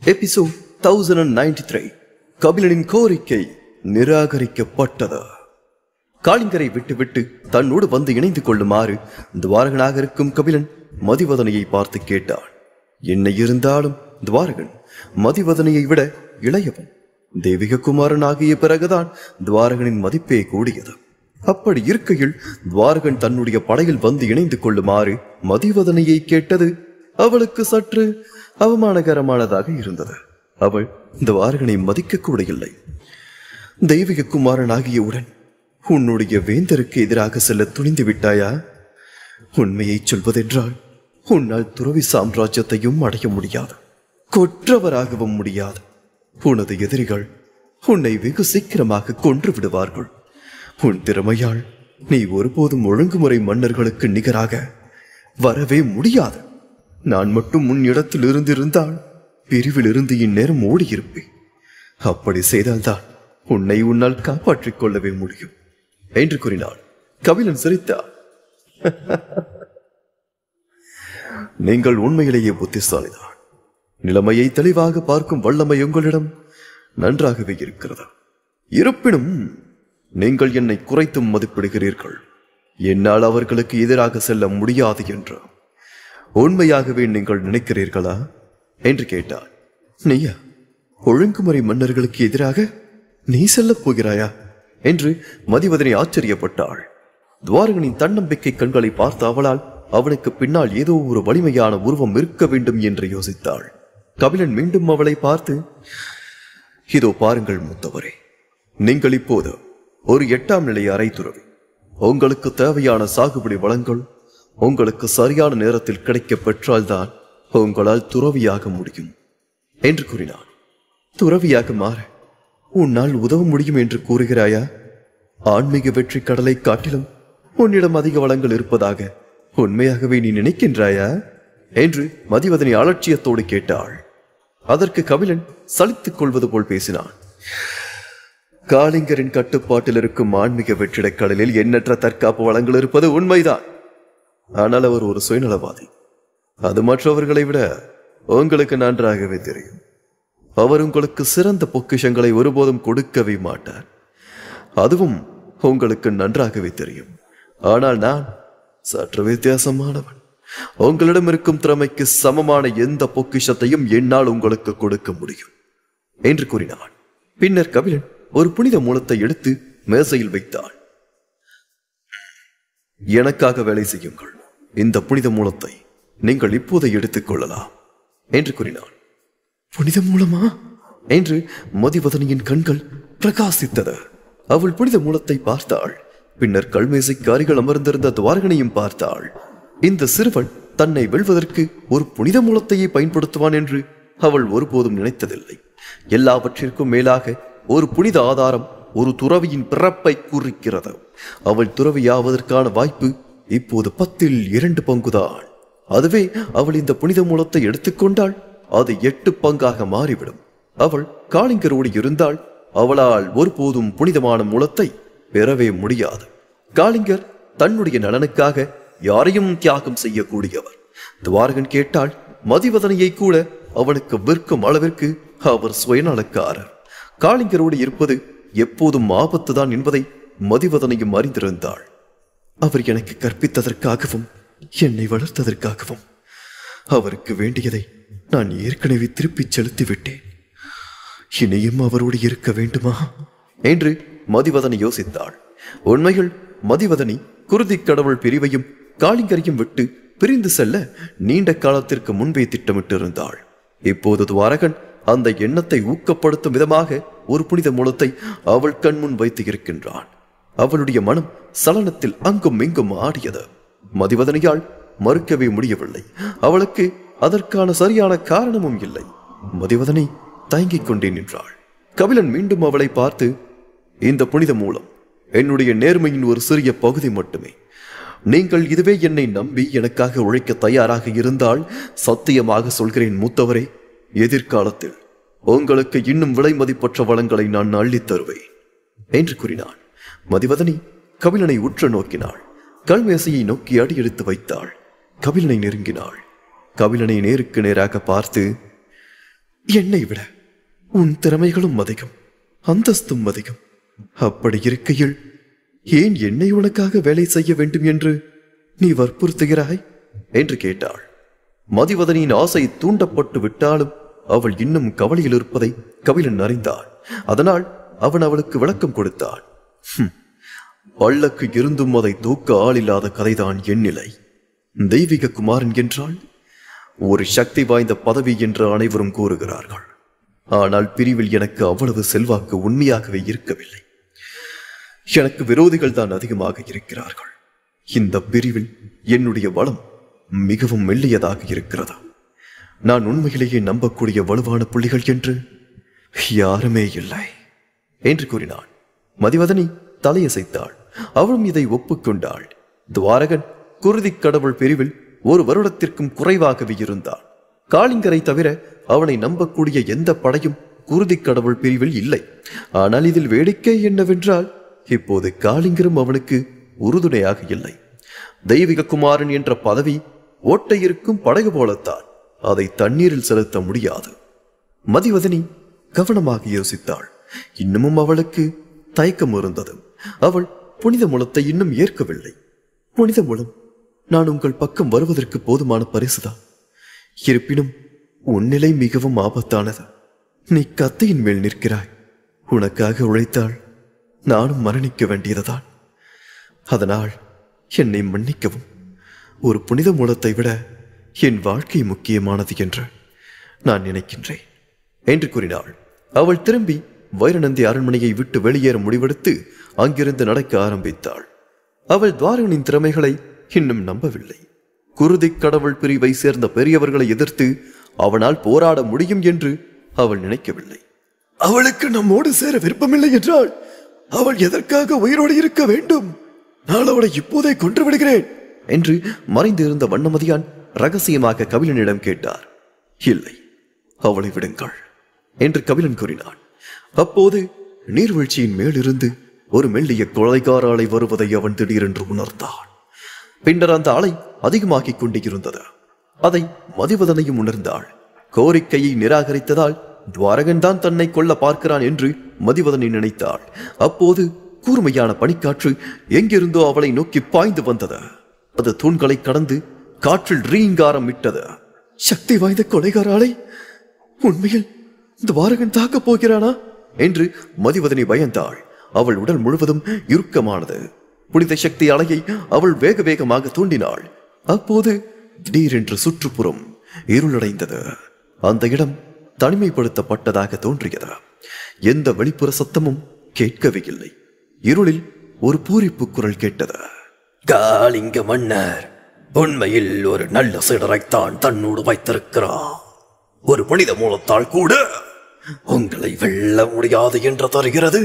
episode thousand ninety three கபிலனின் கோரிக்கை நிராகரிக்கப்பட்டது காளிங்கரை விட்டுவிட்டு தன்னோடு வந்து இணைந்து கொள்ளுமாறு துவாரகனாக இருக்கும் கபிலன் மதிவதனையை பார்த்து கேட்டான் என்ன இருந்தாலும் துவாரகன் மதிவதனையை விட இளையவன் தெய்வீக குமாரன் ஆகிய பிறகுதான் துவாரகனின் மதிப்பே கூடியது அப்படி இருக்கையில் துவாரகன் தன்னுடைய படையில் வந்து இணைந்து கொள்ளுமாறு மதிவதனையை கேட்டது அவளுக்கு சற்று அவமானகரமானதாக இருந்தது அவள் துவாரகனை மதிக்க கூட இல்லை தெய்வீக குமாரன் ஆகியவுடன் உன்னுடைய வேந்தருக்கு எதிராக செல்ல துணிந்து விட்டாயா உண்மையை சொல்வதென்றால் உன்னால் துறவி சாம்ராஜ்யத்தையும் அடைய முடியாது கொற்றவராகவும் முடியாது உனது எதிரிகள் உன்னை வெகு சீக்கிரமாக கொன்று விடுவார்கள் உன் திறமையால் நீ ஒருபோதும் ஒழுங்குமுறை மன்னர்களுக்கு நிகராக வரவே முடியாது நான் மட்டும் உன் இடத்தில் இருந்திருந்தால் பிரிவில் இருந்து இந்நேரம் ஓடியிருப்பேன் அப்படி செய்தால்தான் உன்னை உன்னால் காப்பாற்றிக் கொள்ளவே முடியும் என்று கூறினாள் கபிலன் சிரித்தார் நீங்கள் உண்மையிலேயே புத்திசாலிதான் நிலைமையை தெளிவாக பார்க்கும் வல்லமை உங்களிடம் நன்றாகவே இருக்கிறது இருப்பினும் நீங்கள் என்னை குறைத்தும் மதிப்பிடுகிறீர்கள் என்னால் அவர்களுக்கு எதிராக செல்ல முடியாது என்று உண்மையாகவே நீங்கள் நினைக்கிறீர்களா என்று கேட்டார் நீயா ஒழுங்குமுறை மன்னர்களுக்கு எதிராக நீ செல்லப் போகிறாயா என்று மதிவதனை ஆச்சரியப்பட்டாள் துவாரகனின் தன்னம்பிக்கை கண்களை பார்த்த அவளால் அவனுக்கு பின்னால் ஏதோ ஒரு வலிமையான உருவம் இருக்க வேண்டும் என்று யோசித்தாள் கபிலன் மீண்டும் அவளை பார்த்து இதோ பாருங்கள் மூத்தவரே நீங்கள் இப்போது ஒரு எட்டாம் நிலை அறை துறவி உங்களுக்கு தேவையான சாகுபடி வளங்கள் உங்களுக்கு சரியான நேரத்தில் கிடைக்கப் பெற்றால்தான் உங்களால் துறவியாக முடியும் என்று கூறினான் துறவியாக மாற உன்னால் உதவ முடியும் என்று கூறுகிறாயா ஆன்மீக வெற்றி கடலை காட்டிலும் உன்னிடம் அதிக வளங்கள் இருப்பதாக உண்மையாகவே நீ நினைக்கின்றாயா என்று மதிவதனை அலட்சியத்தோடு கேட்டாள் அதற்கு கபிலன் சலித்துக் கொள்வது போல் பேசினான் காளிங்கரின் கட்டுப்பாட்டில் இருக்கும் ஆன்மீக வெற்றிடக் கடலில் எண்ணற்ற தற்காப்பு வளங்கள் இருப்பது உண்மைதான் ஆனால் அவர் ஒரு சுயநலவாதி அது மற்றவர்களை விட உங்களுக்கு நன்றாகவே தெரியும் அவர் உங்களுக்கு சிறந்த பொக்கிஷங்களை ஒருபோதும் கொடுக்கவே மாட்டார் அதுவும் உங்களுக்கு நன்றாகவே தெரியும் ஆனால் நான் சற்று வித்தியாசமானவன் உங்களிடம் இருக்கும் திறமைக்கு சமமான எந்த பொக்கிஷத்தையும் என்னால் உங்களுக்கு கொடுக்க முடியும் என்று கூறினான் பின்னர் கபிலன் ஒரு புனித மூலத்தை எடுத்து மேசையில் வைத்தான் எனக்காக வேலை செய்யுங்கள் இந்த புனித மூலத்தை நீங்கள் இப்போதை எடுத்துக் கொள்ளலாம் என்று கூறினான் புனித மூலமா என்று மதிவதனியின் கண்கள் பிரகாசித்தது அவள் புனித மூலத்தை பார்த்தாள் பின்னர் கல்மேசைக்கு அருகில் அமர்ந்திருந்த துவாரகனையும் பார்த்தாள் இந்த சிறுவன் தன்னை வெல்வதற்கு ஒரு புனித மூலத்தையே பயன்படுத்துவான் என்று அவள் ஒருபோதும் நினைத்ததில்லை எல்லாவற்றிற்கும் மேலாக ஒரு புனித ஆதாரம் ஒரு துறவியின் பிறப்பை குறிக்கிறது அவள் துறவியாவதற்கான வாய்ப்பு இப்போது பத்தில் இரண்டு பங்குதான் அதுவே அவள் இந்த புனித மூலத்தை எடுத்துக்கொண்டால் அது எட்டு பங்காக மாறிவிடும் அவள் காளிங்கரோடு இருந்தால் அவளால் ஒருபோதும் புனிதமான மூலத்தை பெறவே முடியாது காளிங்கர் தன்னுடைய நலனுக்காக யாரையும் தியாகம் செய்யக்கூடியவர் துவாரகன் கேட்டால் மதிவதனையை கூட அவனுக்கு விற்கும் அளவிற்கு அவர் சுயநலக்காரர் காளிங்கரோடு இருப்பது எப்போதும் ஆபத்துதான் என்பதை மதிவதனையும் அறிந்திருந்தாள் அவர் எனக்கு கற்பித்ததற்காகவும் என்னை வளர்த்ததற்காகவும் அவருக்கு வேண்டியதை நான் ஏற்கனவே திருப்பிச் செலுத்திவிட்டேன் இனியும் அவரோடு இருக்க வேண்டுமா என்று மதிவதனை யோசித்தாள் உண்மையில் மதிவதனி குருதி கடவுள் பிரிவையும் காளிங்கரையும் விட்டு பிரிந்து செல்ல நீண்ட காலத்திற்கு முன்பே திட்டமிட்டிருந்தாள் இப்போது துவாரகன் அந்த எண்ணத்தை ஊக்கப்படுத்தும் விதமாக ஒரு புனித மூலத்தை அவள் கண்முன் வைத்து இருக்கின்றான் அவளுடைய மனம் சலனத்தில் அங்கும் இங்கும் ஆடியது மதிவதனையால் மறுக்கவே முடியவில்லை அவளுக்கு அதற்கான சரியான காரணமும் இல்லை மதிவதனை தயங்கிக் கொண்டே நின்றாள் கபிலன் மீண்டும் அவளை பார்த்து இந்த புனித மூலம் என்னுடைய நேர்மையின் ஒரு சிறிய பகுதி மட்டுமே நீங்கள் இதுவே என்னை நம்பி எனக்காக உழைக்க தயாராக இருந்தால் சத்தியமாக சொல்கிறேன் மூத்தவரே எதிர்காலத்தில் உங்களுக்கு இன்னும் விலை மதிப்பற்ற வளங்களை நான் அள்ளித் தருவேன் என்று கூறினான் மதிவதனி கபிலனை உற்று நோக்கினாள் கல்மேசையை நோக்கி அடி எடுத்து வைத்தாள் கபிலனை நெருங்கினாள் கபிலனை நேருக்கு நேராக பார்த்து என்னை விட உன் திறமைகளும் அதிகம் அந்தஸ்தும் அதிகம் அப்படி இருக்கையில் ஏன் என்னை உனக்காக வேலை செய்ய வேண்டும் என்று நீ வற்புறுத்துகிறாய் என்று கேட்டாள் மதிவதனின் ஆசை தூண்டப்பட்டு விட்டாலும் அவள் இன்னும் கவலையில் இருப்பதை கபிலன் அறிந்தான் அதனால் அவன் அவளுக்கு விளக்கம் கொடுத்தான் "ஹும், பல்லக்கு இருந்தும் அதை தூக்க ஆளில்லாத கதைதான் என் நிலை தெய்வீக குமாரன் என்றால் ஒரு சக்தி வாய்ந்த பதவி என்று அனைவரும் கூறுகிறார்கள் ஆனால் பிரிவில் எனக்கு அவ்வளவு செல்வாக்கு உண்மையாகவே இருக்கவில்லை எனக்கு விரோதிகள் தான் அதிகமாக இருக்கிறார்கள் இந்த பிரிவில் என்னுடைய வளம் மிகவும் மெல்லியதாக இருக்கிறது நான் உண்மையிலேயே நம்பக்கூடிய வலுவான புள்ளிகள் என்று யாருமே இல்லை என்று கூறினான் மதிவதனி தலையசைத்தாள் அவளும் இதை ஒப்புக்கொண்டாள் துவாரகன் குருதிக் கடவுள் பிரிவில் ஒரு வருடத்திற்கும் குறைவாகவே இருந்தான் காளிங்கரை தவிர அவனை நம்பக்கூடிய எந்த படையும் குருதிக் கடவுள் பிரிவில் இல்லை ஆனால் இதில் வேடிக்கை என்னவென்றால் இப்போது காளிங்கரும் அவனுக்கு உறுதுணையாக இல்லை தெய்வீக குமாரன் என்ற பதவி ஓட்டை இருக்கும் படகு போலத்தான் அதை தண்ணீரில் செலுத்த முடியாது மதிவதனி கவனமாக யோசித்தாள் இன்னமும் அவளுக்கு தயக்கம் இருந்தது அவள் புனித முலத்தை இன்னும் ஏற்கவில்லை புனித முலம் நான் உங்கள் பக்கம் வருவதற்கு போதுமான பரிசுதான் இருப்பினும் உன் நிலை மிகவும் ஆபத்தானது நீ கத்தையின் மேல் நிற்கிறாய் உனக்காக உழைத்தால் நானும் மரணிக்க வேண்டியதுதான் அதனால் என்னை மன்னிக்கவும் ஒரு புனித மூலத்தை விட என் வாழ்க்கை முக்கியமானது என்று நான் நினைக்கின்றேன் என்று கூறினாள் அவள் திரும்பி வைரநந்தி அரண்மனையை விட்டு வெளியேற முடிவெடுத்து அங்கிருந்து நடக்க ஆரம்பித்தாள் அவள் துவாரகனின் திறமைகளை இன்னும் நம்பவில்லை குருதி கடவுள் பிரிவை சேர்ந்த பெரியவர்களை எதிர்த்து அவனால் போராட முடியும் என்று அவள் நினைக்கவில்லை அவளுக்கு நம்மோடு சேர விருப்பமில்லை என்றால் அவள் எதற்காக உயிரோடு இருக்க வேண்டும் நான் அவளை இப்போதே கொன்று விடுகிறேன் என்று மறைந்து இருந்த வண்ணமதியான் ரகசியமாக கபிலனிடம் கேட்டார் இல்லை அவளை விடுங்கள் என்று கபிலன் கூறினான் அப்போது நீர்வீழ்ச்சியின் மேலிருந்து ஒரு மெல்லிய கொலைகார அலை வருவதை அவன் திடீரென்று உணர்ந்தான் பின்னர் அந்த அலை அதிகமாகிக் கொண்டே இருந்தது அதை மதிவதனையும் உணர்ந்தாள் கோரிக்கையை நிராகரித்ததால் துவாரகன் தான் தன்னை கொல்ல பார்க்கிறான் என்று மதிவதனை நினைத்தாள் அப்போது கூர்மையான பனிக்காற்று எங்கிருந்தோ அவளை நோக்கி பாய்ந்து வந்தது அது தூண்களை கடந்து காற்றில் ரீங்காரம் விட்டது சக்தி வாய்ந்த கொலைகார அலை உண்மையில் துவாரகன் தாக்கப் போகிறானா என்று மதிவதனை பயந்தாள் அவள் உடல் முழுவதும் இறுக்கமானது புனித சக்தி அலையை அவள் வேக வேகமாக தூண்டினாள் அப்போது திடீரென்று சுற்றுப்புறம் இருளடைந்தது அந்த இடம் தனிமைப்படுத்தப்பட்டதாக தோன்றியது எந்த வெளிப்புற சத்தமும் கேட்கவே இல்லை இருளில் ஒரு பூரிப்பு குரல் கேட்டது காளிங்க மன்னர் உண்மையில் ஒரு நல்ல சிடரைத்தான் தன்னோடு வைத்திருக்கிறார் ஒரு புனித மூலத்தால் கூட உங்களை வெல்ல முடியாது என்று தருகிறது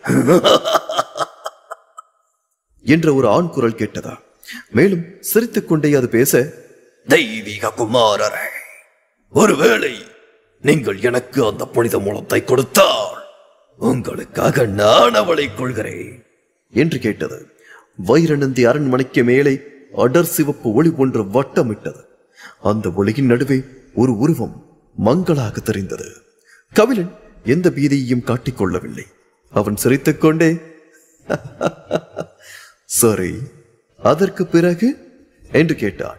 என்ற ஒரு ஆண் குரல் கேட்டதா மேலும் சிரித்துக் கொண்டே அது பேச தெய்வீக குமாரரே ஒருவேளை நீங்கள் எனக்கு அந்த புனித மூலத்தை கொடுத்தால் உங்களுக்காக நான் அவளை கொள்கிறேன் என்று கேட்டது வைரநந்தி அரண்மனைக்கு மேலே அடர் சிவப்பு ஒளி ஒன்று வட்டமிட்டது அந்த ஒளியின் நடுவே ஒரு உருவம் மங்களாக தெரிந்தது கபிலன் எந்த பீதியையும் காட்டிக் கொள்ளவில்லை அவன் சிரித்துக் கொண்டே சரி அதற்கு பிறகு என்று கேட்டான்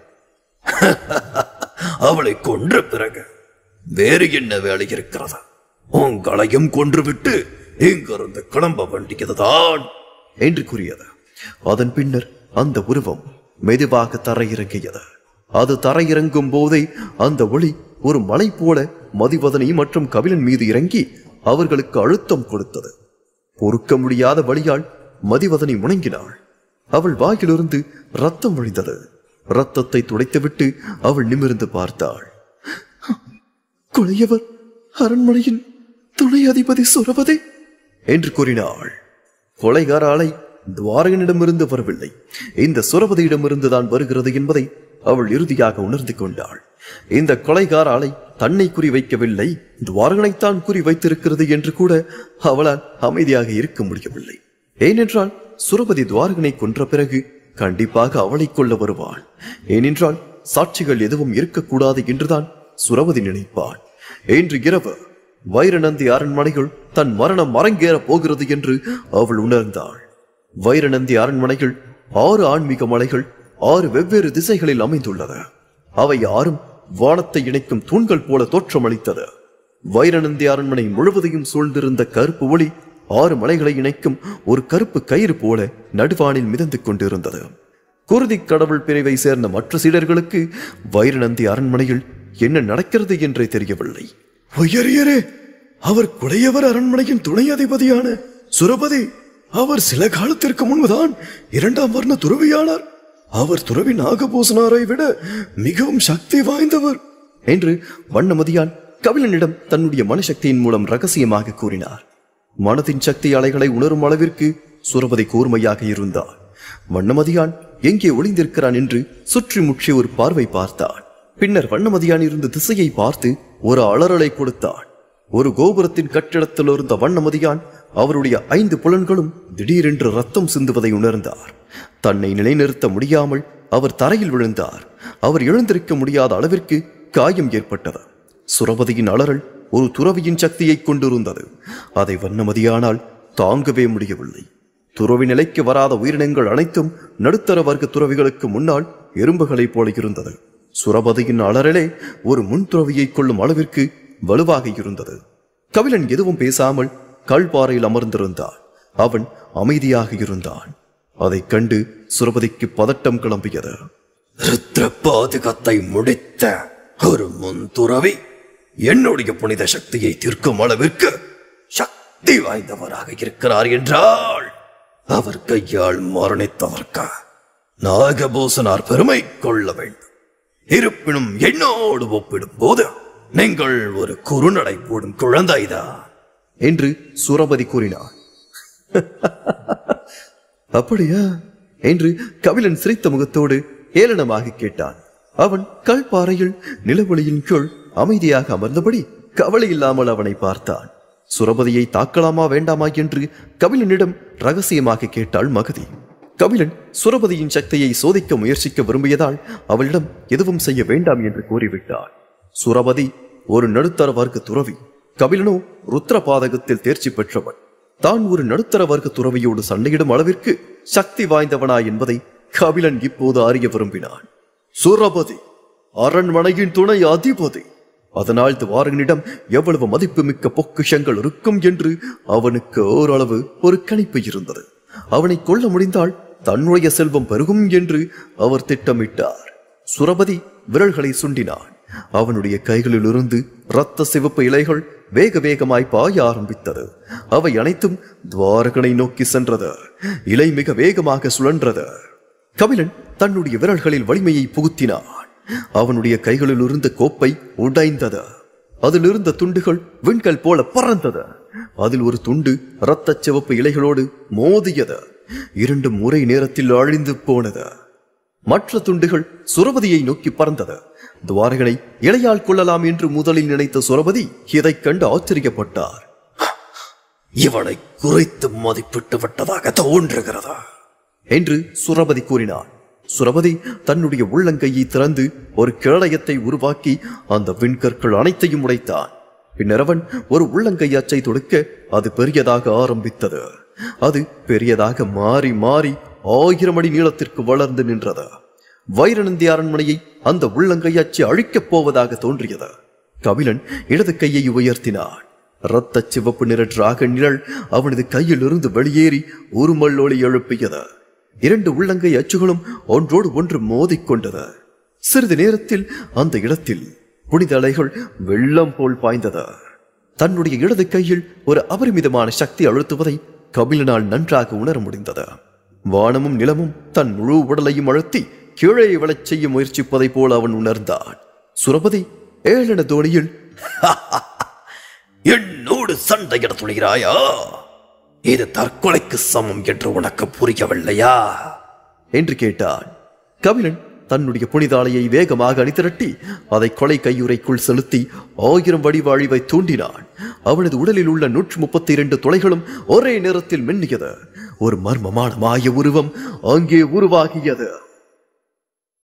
அவளை கொன்ற பிறகு வேறு என்ன வேலை இருக்கிறது உங்களையும் கொன்றுவிட்டு இங்கிருந்து கிளம்ப வேண்டியதுதான் என்று கூறியது அதன் பின்னர் அந்த உருவம் மெதுவாக தரையிறங்கியது அது தரையிறங்கும் போதே அந்த ஒளி ஒரு மலை போல மதிவதனி மற்றும் கபிலன் மீது இறங்கி அவர்களுக்கு அழுத்தம் கொடுத்தது பொறுக்க முடியாத வழியால் மதிவதனி முணங்கினாள் அவள் வாயிலிருந்து ரத்தம் வழிந்தது ரத்தத்தை துடைத்துவிட்டு அவள் நிமிர்ந்து பார்த்தாள் கொலையவர் அரண்மனையின் துணை அதிபதி சுரபதே என்று கூறினாள் கொலைகார ஆலை துவாரகனிடமிருந்து வரவில்லை இந்த சுரபதியிடமிருந்து தான் வருகிறது என்பதை அவள் இறுதியாக உணர்ந்து கொண்டாள் இந்த கொலைகார ஆலை தன்னை குறிவைக்கவில்லை துவாரகனைத்தான் குறி வைத்திருக்கிறது என்று கூட அவளால் அமைதியாக இருக்க முடியவில்லை ஏனென்றால் சுரபதி துவாரகனை கொன்ற பிறகு கண்டிப்பாக அவளை கொள்ள வருவாள் ஏனென்றால் சாட்சிகள் எதுவும் இருக்கக்கூடாது என்றுதான் சுரபதி நினைப்பாள் இன்று இரவு வைரநந்தி அரண்மனைகள் தன் மரணம் அரங்கேறப் போகிறது என்று அவள் உணர்ந்தாள் வைரநந்தி அரண்மனைகள் ஆறு ஆன்மீக மலைகள் ஆறு வெவ்வேறு திசைகளில் அமைந்துள்ளன அவை ஆறும் வானத்தை இணைக்கும் தூண்கள் போல தோற்றமளித்தது வைரநந்தி அரண்மனை முழுவதையும் சூழ்ந்திருந்த கருப்பு ஒளி ஆறு மலைகளை இணைக்கும் ஒரு கருப்பு கயிறு போல நடுவானில் மிதந்து கொண்டிருந்தது குருதி கடவுள் பிரிவை சேர்ந்த மற்ற சீடர்களுக்கு வைரநந்தி அரண்மனையில் என்ன நடக்கிறது என்றே தெரியவில்லை உயரியரே அவர் குடையவர் அரண்மனையின் துணை அதிபதியான சுரபதி அவர் சில காலத்திற்கு முன்புதான் இரண்டாம் வர்ண துறவியானார் அவர் துறவி நாகபூசனாரை விட மிகவும் சக்தி வாய்ந்தவர் என்று வண்ணமதியான் கபிலனிடம் தன்னுடைய மனசக்தியின் மூலம் ரகசியமாக கூறினார் மனதின் சக்தி அலைகளை உணரும் அளவிற்கு சுரபதி கூர்மையாக இருந்தார் வண்ணமதியான் எங்கே ஒளிந்திருக்கிறான் என்று சுற்றி முற்றி ஒரு பார்வை பார்த்தான் பின்னர் வண்ணமதியான் இருந்த திசையை பார்த்து ஒரு அலறலை கொடுத்தான் ஒரு கோபுரத்தின் கட்டிடத்தில் இருந்த வண்ணமதியான் அவருடைய ஐந்து புலன்களும் திடீரென்று ரத்தம் சிந்துவதை உணர்ந்தார் தன்னை நிலைநிறுத்த முடியாமல் அவர் தரையில் விழுந்தார் அவர் எழுந்திருக்க முடியாத அளவிற்கு காயம் ஏற்பட்டது சுரபதியின் அலறல் ஒரு துறவியின் சக்தியை கொண்டிருந்தது அதை வண்ணமதியானால் தாங்கவே முடியவில்லை துறவி நிலைக்கு வராத உயிரினங்கள் அனைத்தும் நடுத்தர வர்க்க துறவிகளுக்கு முன்னால் எறும்புகளைப் போல இருந்தது சுரபதியின் அலறலே ஒரு முன் துறவியை கொள்ளும் அளவிற்கு வலுவாக இருந்தது கபிலன் எதுவும் பேசாமல் கல்பாறையில் அமர்ந்திருந்தான் அவன் அமைதியாக இருந்தான் அதைக் கண்டு சுரபதிக்கு பதட்டம் கிளம்பியது ருத்ர பாதுகத்தை முடித்த ஒரு முன்துறவி என்னுடைய புனித சக்தியை தீர்க்கும் அளவிற்கு சக்தி வாய்ந்தவராக இருக்கிறார் என்றால் அவர் கையால் மரணித்ததற்கு நாகபூசனார் பெருமை கொள்ள வேண்டும் இருப்பினும் என்னோடு ஒப்பிடும் போது நீங்கள் ஒரு குறுநடை போடும் குழந்தைதான் என்று சுரபதி கூறினான் அப்படியா என்று கபிலன் சிரித்த முகத்தோடு ஏளனமாக கேட்டான் அவன் கல்பாறையில் நிலவொளியின் கீழ் அமைதியாக அமர்ந்தபடி கவலை இல்லாமல் அவனை பார்த்தான் சுரபதியை தாக்கலாமா வேண்டாமா என்று கபிலனிடம் ரகசியமாக கேட்டாள் மகதி கபிலன் சுரபதியின் சக்தியை சோதிக்க முயற்சிக்க விரும்பியதால் அவளிடம் எதுவும் செய்ய வேண்டாம் என்று கூறிவிட்டான் சுரபதி ஒரு நடுத்தர வர்க்க துறவி கபிலனோ ருத்ர பாதகத்தில் தேர்ச்சி பெற்றவன் தான் ஒரு நடுத்தர வர்க்க துறவியோடு சண்டையிடும் அளவிற்கு சக்தி வாய்ந்தவனா என்பதை கபிலன் இப்போது அறிய விரும்பினான் சுரபதி அரண்மனையின் துணை அதிபதி அதனால் துவாரகனிடம் எவ்வளவு மதிப்புமிக்க பொக்கிஷங்கள் இருக்கும் என்று அவனுக்கு ஓரளவு ஒரு கணிப்பு இருந்தது அவனை கொல்ல முடிந்தால் தன்னுடைய செல்வம் பெருகும் என்று அவர் திட்டமிட்டார் சுரபதி விரல்களை சுண்டினான் அவனுடைய கைகளிலிருந்து இரத்த சிவப்பு இலைகள் வேக வேகமாய் பாய ஆரம்பித்தது அவை அனைத்தும் துவாரகனை நோக்கி சென்றது இலை மிக வேகமாக சுழன்றது கபிலன் தன்னுடைய விரல்களில் வலிமையை புகுத்தினான் அவனுடைய கைகளில் இருந்த கோப்பை உடைந்தது அதில் இருந்த துண்டுகள் விண்கல் போல பறந்தது அதில் ஒரு துண்டு இரத்த சிவப்பு இலைகளோடு மோதியது இரண்டு முறை நேரத்தில் அழிந்து போனது மற்ற துண்டுகள் சுரபதியை நோக்கி பறந்தது துவாரகனை இலையால் கொள்ளலாம் என்று முதலில் நினைத்த சுரபதி இதைக் கண்டு ஆச்சரியப்பட்டார் இவனை குறைத்து மதிப்பிட்டு விட்டதாக தோன்றுகிறதா என்று சுரபதி கூறினான் சுரபதி தன்னுடைய உள்ளங்கையை திறந்து ஒரு கேடயத்தை உருவாக்கி அந்த விண்கற்கள் அனைத்தையும் உடைத்தான் பின்னர் அவன் ஒரு உள்ளங்கையாச்சை தொடுக்க அது பெரியதாக ஆரம்பித்தது அது பெரியதாக மாறி மாறி ஆயிரம் அடி நீளத்திற்கு வளர்ந்து நின்றது வைரநந்தி அரண்மனையை அந்த உள்ளங்கையாச்சி அழிக்கப் போவதாக தோன்றியது கபிலன் இடது கையை உயர்த்தினான் இரத்த சிவப்பு நிற டிராகன் நிழல் அவனது கையில் இருந்து வெளியேறி உருமல் ஒளி எழுப்பியது இரண்டு உள்ளங்கை அச்சுகளும் ஒன்றோடு ஒன்று மோதிக்கொண்டது சிறிது நேரத்தில் அந்த இடத்தில் புனித அலைகள் வெள்ளம் போல் பாய்ந்தது தன்னுடைய இடது கையில் ஒரு அபரிமிதமான சக்தி அழுத்துவதை கபிலனால் நன்றாக உணர முடிந்தது வானமும் நிலமும் தன் முழு உடலையும் அழுத்தி கீழே விழச் செய்ய முயற்சிப்பதைப் போல அவன் உணர்ந்தான் சுரபதி ஏளன தோணியில் என்னோடு சண்டையிட துணிகிறாயா இது தற்கொலைக்கு சமம் என்று உனக்கு புரியவில்லையா என்று கேட்டான் கபிலன் தன்னுடைய புனிதாலையை வேகமாக அணிதிரட்டி அதை கொலை கையுறைக்குள் செலுத்தி ஆயிரம் வடிவாழிவை தூண்டினான் அவனது உடலில் உள்ள நூற்று முப்பத்தி இரண்டு துளைகளும் ஒரே நேரத்தில் மின்னியது ஒரு மர்மமான மாய உருவம் அங்கே உருவாகியது